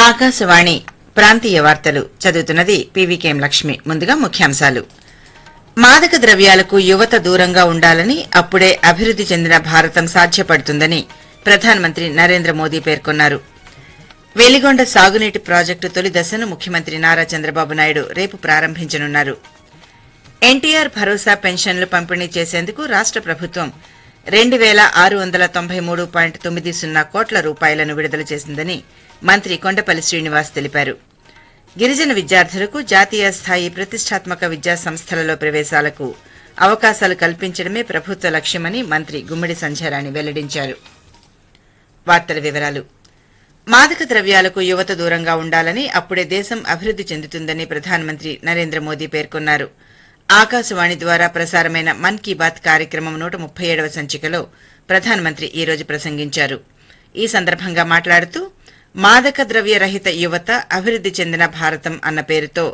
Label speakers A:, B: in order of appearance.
A: ఆకాశవాణి ప్రాంతీయ వార్తలు చదువుతున్నది పీవీకేఎం లక్ష్మి ముందుగా ముఖ్యాంశాలు మాదక ద్రవ్యాలకు యువత దూరంగా ఉండాలని అప్పుడే అభివృద్ది చెందిన భారతం సాధ్యపడుతుందని ప్రధానమంత్రి నరేంద్ర మోదీ పేర్కొన్నారు వెలిగొండ సాగునీటి ప్రాజెక్టు తొలి దశను ముఖ్యమంత్రి నారా చంద్రబాబు నాయుడు రేపు ప్రారంభించనున్నారు ఎన్టీఆర్ భరోసా పెన్షన్లు పంపిణీ చేసేందుకు రాష్ట ప్రభుత్వం రెండు వేల ఆరు వందల తొంభై మూడు పాయింట్ తొమ్మిది సున్నా కోట్ల రూపాయలను విడుదల చేసిందని మంత్రి కొండపల్లి శ్రీనివాస్ తెలిపారు గిరిజన విద్యార్థులకు జాతీయ స్థాయి ప్రతిష్టాత్మక విద్యా సంస్థలలో ప్రవేశాలకు అవకాశాలు కల్పించడమే ప్రభుత్వ లక్ష్యమని మంత్రి గుమ్మడి సంధ్యారాణి వెల్లడించారు వార్తల వివరాలు మాదక ద్రవ్యాలకు యువత దూరంగా ఉండాలని అప్పుడే దేశం అభివృద్ది చెందుతుందని ప్రధానమంత్రి నరేంద్ర మోదీ పేర్కొన్నారు ఆకాశవాణి ద్వారా ప్రసారమైన మన్ కీ బాత్ కార్యక్రమం నూట ముప్పై ఏడవ సంచికలో ప్రధానమంత్రి ఈ రోజు ప్రసంగించారు ఈ సందర్భంగా మాట్లాడుతూ మాదక ద్రవ్య రహిత యువత అభివృద్ది చెందిన భారతం అన్న పేరుతో